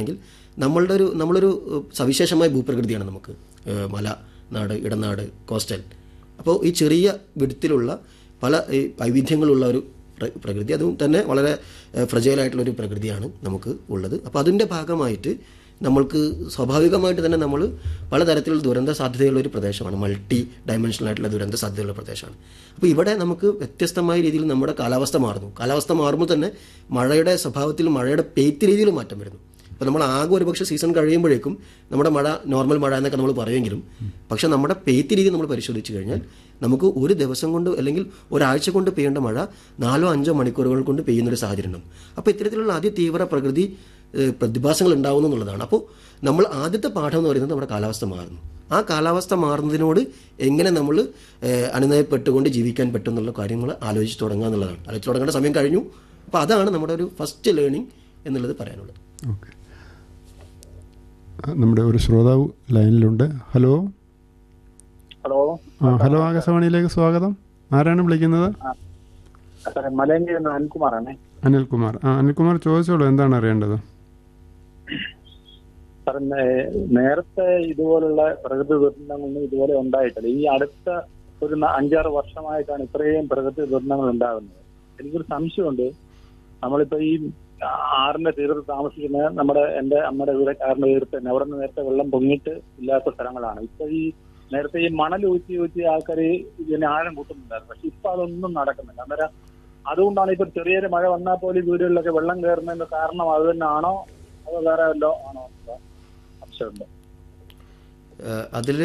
നോക്കുകയാണെങ്കിൽ നമ്മളുടെ ഒരു നമ്മളൊരു ഏഹ്, സവിശേഷമായ ഭൂപ്രകൃതിയാണ് നമുക്ക് ഏഹ്, മല നാട് ഇടനാട് കോസ്റ്റൽ അപ്പോൾ ഈ ചെറിയ വിടത്തിലുള്ള പല ഈ വൈവിധ്യങ്ങളുള്ള ഒരു പ്ര- പ്രകൃതി അതും തന്നെ വളരെ ഫ്രജൈലായിട്ടുള്ള ഒരു പ്രകൃതിയാണ് നമുക്ക് ഉള്ളത് അപ്പോൾ അതിൻ്റെ ഭാഗമായിട്ട് നമ്മൾക്ക് സ്വാഭാവികമായിട്ട് തന്നെ നമ്മൾ പലതരത്തിലുള്ള ദുരന്ത സാധ്യതയുള്ള ഒരു പ്രദേശമാണ് മൾട്ടി ഡയമെൻഷണൽ ആയിട്ടുള്ള ദുരന്ത സാധ്യതയുള്ള പ്രദേശമാണ് അപ്പോൾ ഇവിടെ നമുക്ക് വ്യത്യസ്തമായ രീതിയിൽ നമ്മുടെ കാലാവസ്ഥ മാറുന്നു കാലാവസ്ഥ മാറുമ്പോൾ തന്നെ മഴയുടെ സ്വഭാവത്തിൽ മഴയുടെ പെയ്ത്ത് രീതിയിൽ മാറ്റം വരുന്നു ഇപ്പോൾ നമ്മൾ ആകെ ഒരു പക്ഷേ സീസൺ കഴിയുമ്പോഴേക്കും നമ്മുടെ മഴ നോർമൽ മഴ എന്നൊക്കെ നമ്മൾ പറയുമെങ്കിലും പക്ഷെ നമ്മുടെ പെയ്ത്ത് രീതി നമ്മൾ പരിശോധിച്ച് കഴിഞ്ഞാൽ നമുക്ക് ഒരു ദിവസം കൊണ്ട് അല്ലെങ്കിൽ ഒരാഴ്ച കൊണ്ട് പെയ്യേണ്ട മഴ നാലോ അഞ്ചോ മണിക്കൂറുകൾ കൊണ്ട് പെയ്യുന്ന ഒരു സാഹചര്യം ഉണ്ടാവും അപ്പോൾ ഇത്തരത്തിലുള്ള അതിതീവ്ര പ്രകൃതി ഏഹ്, പ്രതിഭാസങ്ങൾ ഉണ്ടാവുന്നു എന്നുള്ളതാണ് അപ്പോൾ നമ്മൾ ആദ്യത്തെ പാഠം എന്ന് പറയുന്നത് നമ്മുടെ കാലാവസ്ഥ മാറുന്നു ആ കാലാവസ്ഥ മാറുന്നതിനോട് എങ്ങനെ നമ്മൾ ഏഹ്, അനുനയപ്പെട്ടുകൊണ്ട് ജീവിക്കാൻ പറ്റും എന്നുള്ള കാര്യങ്ങൾ ആലോചിച്ച് തുടങ്ങുക എന്നുള്ളതാണ് ആലോചിച്ച് തുടങ്ങേണ്ട സമയം കഴിഞ്ഞു അപ്പോൾ അതാണ് നമ്മുടെ ഒരു ഫസ്റ്റ് ലേണിംഗ് എന്നുള്ളത് പറയാനുള്ളത് ഓക്കെ നമ്മുടെ ഒരു ശ്രോതാവ് ലൈനിലുണ്ട് ഹലോ ഹലോ ആ ഹലോ ആകാശവാണിയിലേക്ക് സ്വാഗതം ആരാണ് വിളിക്കുന്നത് സാറേ മലയങ്കി എന്ന അനിൽകുമാറാണേ അനിൽകുമാർ ആ അനിൽകുമാർ ചോദിച്ചോളൂ എന്താണ് അറിയേണ്ടത് സാറേ നേ- നേരത്തെ ഇതുപോലുള്ള പ്രകൃതി ദുരന്തങ്ങളൊന്നും ഇതുപോലെ ഉണ്ടായിട്ടില്ല ഈ അടുത്ത ഒരു ന- അഞ്ചാറ് വർഷമായിട്ടാണ് ഇത്രയും പ്രകൃതി ദുരന്തങ്ങൾ ഉണ്ടാകുന്നത് എനിക്കൊരു സംശയമുണ്ട് നമ്മളിപ്പോ ഈ ആറിന്റെ തീരത്ത് താമസിക്കുന്ന നമ്മുടെ എന്റെ അമ്മയുടെ വീട് ആറിന്റെ തീരത്ത് തന്നെ അവിടെ നിന്ന് നേരത്തെ വെള്ളം പൊങ്ങിയിട്ട് ഇല്ലാത്ത സ്ഥലങ്ങളാണ് ഇപ്പൊ ഈ നേരത്തെ ഈ മണൽ ഊറ്റി ഊറ്റി ആൾക്കാർ ഇതിനെ ആഴം കൂട്ടുന്നുണ്ടായിരുന്നു പക്ഷെ ഇപ്പൊ അതൊന്നും നടക്കുന്നില്ല അന്നേരം അതുകൊണ്ടാണ് ഇപ്പൊ ചെറിയൊരു മഴ വന്നാൽ പോലും വീടുകളിലൊക്കെ വെള്ളം കയറുന്നതിന്റെ കാരണം അത് തന്നെയാണോ അതോ വേറെ വല്ലോ ആണോ എന്ന് സംശയമുണ്ട് അതിൽ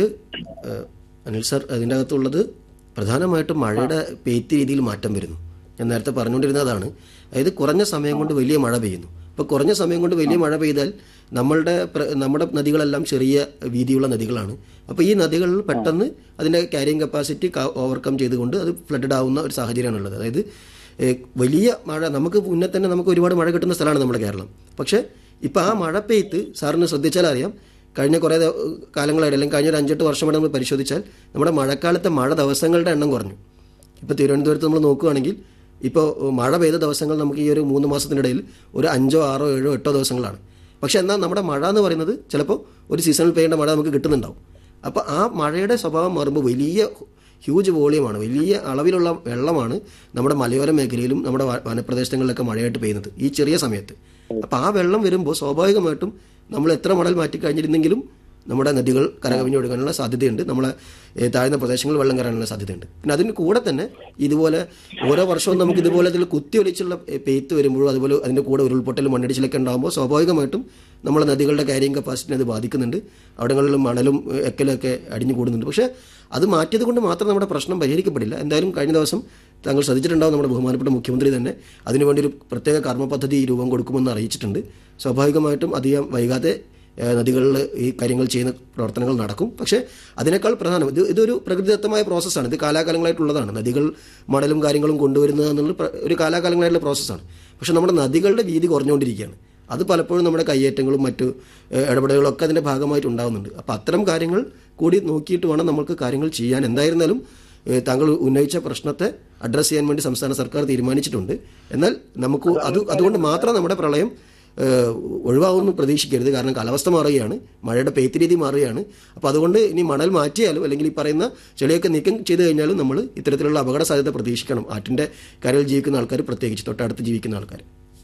അനിൽ സർ അതിൻ്റെ അകത്തുള്ളത് പ്രധാനമായിട്ടും മഴയുടെ പെയ്ത്ത് രീതിയിൽ മാറ്റം വരുന്നു ഞാൻ നേരത്തെ പറഞ്ഞുകൊണ്ടിരുന്നതാണ് അതായത് കുറഞ്ഞ സമയം കൊണ്ട് വലിയ മഴ പെയ്യുന്നു ഇപ്പോൾ കുറഞ്ഞ സമയം കൊണ്ട് വലിയ മഴ പെയ്താൽ നമ്മളുടെ പ്ര- നമ്മുടെ നദികളെല്ലാം ചെറിയ വീതിയുള്ള നദികളാണ് അപ്പോൾ ഈ നദികളിൽ പെട്ടെന്ന് അതിൻ്റെ ക്യാരിങ് കപ്പാസിറ്റി ഓവർകം ചെയ്തുകൊണ്ട് അത് ഫ്ലഡഡ് ആവുന്ന ഒരു സാഹചര്യമാണുള്ളത് അതായത് ഏഹ്, വലിയ മഴ നമുക്ക് മുന്നേ തന്നെ നമുക്ക് ഒരുപാട് മഴ കിട്ടുന്ന സ്ഥലമാണ് നമ്മുടെ കേരളം പക്ഷേ ഇപ്പോൾ ആ മഴ പെയ്ത്ത് സാറിന് ശ്രദ്ധിച്ചാൽ അറിയാം കഴിഞ്ഞ കുറേ ദ- കാലങ്ങളായിട്ട് അല്ലെങ്കിൽ കഴിഞ്ഞ ഒരു അഞ്ചെട്ട് വർഷമായിട്ട് നമ്മൾ പരിശോധിച്ചാൽ നമ്മുടെ മഴക്കാലത്തെ മഴ ദിവസങ്ങളുടെ എണ്ണം കുറഞ്ഞു ഇപ്പോൾ തിരുവനന്തപുരത്ത് നമ്മൾ നോക്കുകയാണെങ്കിൽ ഇപ്പോൾ മഴ പെയ്ത ദിവസങ്ങൾ നമുക്ക് ഈ ഒരു മൂന്ന് മാസത്തിനിടയിൽ ഒരു അഞ്ചോ ആറോ ഏഴോ എട്ടോ ദിവസങ്ങളാണ് പക്ഷേ എന്നാൽ നമ്മുടെ മഴ എന്ന് പറയുന്നത് ചിലപ്പോൾ ഒരു സീസണിൽ പെയ്യേണ്ട മഴ നമുക്ക് കിട്ടുന്നുണ്ടാവും അപ്പോൾ ആ മഴയുടെ സ്വഭാവം മാറുമ്പോൾ വലിയ ഹ്യൂജ് വോളിയമാണ് വലിയ അളവിലുള്ള വെള്ളമാണ് നമ്മുടെ മലയോര മേഖലയിലും നമ്മുടെ വ- വനപ്രദേശങ്ങളിലൊക്കെ മഴയായിട്ട് പെയ്യുന്നത് ഈ ചെറിയ സമയത്ത് അപ്പോൾ ആ വെള്ളം വരുമ്പോൾ സ്വാഭാവികമായിട്ടും നമ്മൾ എത്ര മണൽ മാറ്റി കഴിഞ്ഞിരുന്നെങ്കിലും നമ്മുടെ നദികൾ കരകവിഞ്ഞൊഴുകാനുള്ള സാധ്യതയുണ്ട് നമ്മളെ ഏഹ്, താഴ്ന്ന പ്രദേശങ്ങളിൽ വെള്ളം കയറാനുള്ള സാധ്യതയുണ്ട് പിന്നെ അതിന് കൂടെ തന്നെ ഇതുപോലെ ഓരോ വർഷവും നമുക്ക് ഇതുപോലെ ഇതിൽ കുത്തിയൊലിച്ചുള്ള ഏഹ്, പെയ്ത്ത് വരുമ്പോഴും അതുപോലെ അതിൻ്റെ കൂടെ ഉരുൾപൊട്ടലും മണ്ണിടിച്ചിലൊക്കെ ഉണ്ടാകുമ്പോൾ സ്വാഭാവികമായിട്ടും നമ്മളെ നദികളുടെ ക്യാരിങ് കപ്പാസിറ്റിനെ അത് ബാധിക്കുന്നുണ്ട് അവിടങ്ങളിൽ മണലും ഏഹ്, എക്കലൊക്കെ അടിഞ്ഞു കൂടുന്നുണ്ട് പക്ഷേ അത് മാറ്റിയത് കൊണ്ട് മാത്രം നമ്മുടെ പ്രശ്നം പരിഹരിക്കപ്പെടില്ല എന്തായാലും കഴിഞ്ഞ ദിവസം താങ്കൾ ശ്രദ്ധിച്ചിട്ടുണ്ടാവും നമ്മുടെ ബഹുമാനപ്പെട്ട മുഖ്യമന്ത്രി തന്നെ അതിനുവേണ്ടി ഒരു പ്രത്യേക കർമ്മ പദ്ധതി രൂപം കൊടുക്കുമെന്ന് അറിയിച്ചിട്ടുണ്ട് സ്വാഭാവികമായിട്ടും അധികം വൈകാതെ ഏഹ്, നദികളിൽ ഈ കാര്യങ്ങൾ ചെയ്യുന്ന പ്രവർത്തനങ്ങൾ നടക്കും പക്ഷേ അതിനേക്കാൾ പ്രധാനം ഇത് ഇതൊരു പ്രകൃതിദത്തമായ പ്രോസസ്സാണ് ഇത് കാലാകാലങ്ങളായിട്ടുള്ളതാണ് നദികൾ മണലും കാര്യങ്ങളും കൊണ്ടുവരുന്നത് എന്നുള്ള പ്ര- ഒരു കാലാകാലങ്ങളായിട്ടുള്ള പ്രോസസ്സാണ് പക്ഷേ നമ്മുടെ നദികളുടെ വീതി കുറഞ്ഞുകൊണ്ടിരിക്കുകയാണ് അത് പലപ്പോഴും നമ്മുടെ കയ്യേറ്റങ്ങളും മറ്റു ഏഹ്, ഇടപെടലുകളും ഒക്കെ അതിൻ്റെ ഭാഗമായിട്ട് ഉണ്ടാകുന്നുണ്ട് അപ്പോൾ അത്തരം കാര്യങ്ങൾ കൂടി നോക്കിയിട്ട് വേണം നമുക്ക് കാര്യങ്ങൾ ചെയ്യാൻ എന്തായിരുന്നാലും ഏഹ്, താങ്കൾ ഉന്നയിച്ച പ്രശ്നത്തെ അഡ്രസ്സ് ചെയ്യാൻ വേണ്ടി സംസ്ഥാന സർക്കാർ തീരുമാനിച്ചിട്ടുണ്ട് എന്നാൽ നമുക്ക് അത് അതുകൊണ്ട് മാത്രം നമ്മുടെ പ്രളയം ഏഹ്, ഒഴിവാകുമെന്ന് പ്രതീക്ഷിക്കരുത് കാരണം കാലാവസ്ഥ മാറുകയാണ് മഴയുടെ പെയ്ത്ത് രീതി മാറുകയാണ് അപ്പോൾ അതുകൊണ്ട് ഇനി മണൽ മാറ്റിയാലും അല്ലെങ്കിൽ ഈ പറയുന്ന ചെളിയൊക്കെ നീക്കം ചെയ്ത് കഴിഞ്ഞാലും നമ്മൾ ഇത്തരത്തിലുള്ള അപകട സാധ്യത പ്രതീക്ഷിക്കണം ആറ്റിൻ്റെ കരയിൽ ജീവിക്കുന്ന ആൾക്കാർ പ്രത്യേകിച്ച് തൊട്ടടുത്ത് ജീവിക്കുന്ന ആൾക്കാർ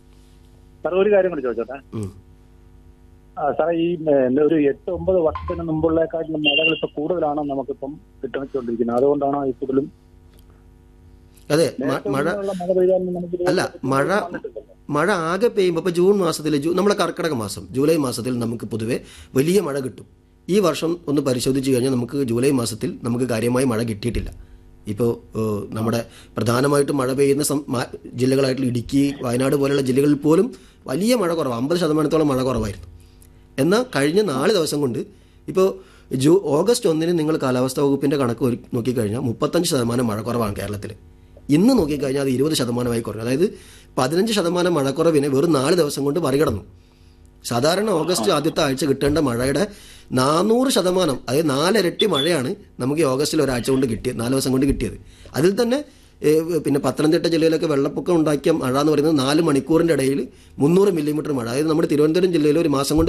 സാർ ഒരു കാര്യം കൂടി ചോദിച്ചോട്ടെ ഉം. ആ, സാറേ ഈ ഏഹ്, ഒരു എട്ട് ഒമ്പത് വർഷത്തിന് മുമ്പുള്ളേക്കാട്ടിലും മഴകൾ ഇപ്പൊ കൂടുതലാണോ നമുക്കിപ്പം കിട്ടിക്കൊണ്ടിരിക്കുന്നത് അതുകൊണ്ടാണോ ഈ കൂടുതലും അതെ മ- മഴ നേരത്തെ മഴ പെയ്താലും നമുക്ക് ഇതുപോലെ അല്ല മഴ വന്നിട്ടില്ലല്ലോ. മഴ ആകെ പെയ്യുമ്പോൾ ഇപ്പോൾ ജൂൺ മാസത്തിൽ ജൂ നമ്മുടെ കർക്കിടക മാസം ജൂലൈ മാസത്തിൽ നമുക്ക് പൊതുവെ വലിയ മഴ കിട്ടും ഈ വർഷം ഒന്ന് പരിശോധിച്ച് കഴിഞ്ഞാൽ നമുക്ക് ജൂലൈ മാസത്തിൽ നമുക്ക് കാര്യമായി മഴ കിട്ടിയിട്ടില്ല ഇപ്പോൾ ഏഹ്, നമ്മുടെ പ്രധാനമായിട്ടും മഴ പെയ്യുന്ന സം- മാ- ജില്ലകളായിട്ടുള്ള ഇടുക്കി വയനാട് പോലെയുള്ള ജില്ലകളിൽ പോലും വലിയ മഴ കുറവ് അമ്പത് ശതമാനത്തോളം മഴ കുറവായിരുന്നു എന്നാൽ കഴിഞ്ഞ നാല് ദിവസം കൊണ്ട് ഇപ്പോൾ ജൂ ഓഗസ്റ്റ് ഒന്നിന് നിങ്ങൾ കാലാവസ്ഥാ വകുപ്പിൻ്റെ കണക്ക് ഒരു- നോക്കിക്കഴിഞ്ഞാൽ മുപ്പത്തഞ്ച് ശതമാനം മഴ കുറവാണ് കേരളത്തിൽ ഇന്ന് നോക്കിക്കഴിഞ്ഞാൽ അത് ഇരുപത് ശതമാനമായി കുറഞ്ഞു അതായത് പതിനഞ്ച് ശതമാനം മഴക്കുറവിനെ വെറും നാല് ദിവസം കൊണ്ട് മറികടന്നു സാധാരണ ഓഗസ്റ്റ് ആദ്യത്തെ ആഴ്ച കിട്ടേണ്ട മഴയുടെ നാനൂറ് ശതമാനം അതായത് നാലിരട്ടി മഴയാണ് നമുക്ക് ഈ ഓഗസ്റ്റിൽ ഒരാഴ്ച കൊണ്ട് കിട്ടിയത് നാല് ദിവസം കൊണ്ട് കിട്ടിയത് അതിൽ തന്നെ ഏഹ്, പിന്നെ പത്തനംതിട്ട ജില്ലയിലൊക്കെ വെള്ളപ്പൊക്കം ഉണ്ടാക്കിയ മഴ എന്ന് പറയുന്നത് നാല് മണിക്കൂറിൻ്റെ ഇടയിൽ മുന്നൂറ് മില്ലിമീറ്റർ മഴ അതായത് നമ്മുടെ തിരുവനന്തപുരം ജില്ലയിൽ ഒരു മാസം കൊണ്ട്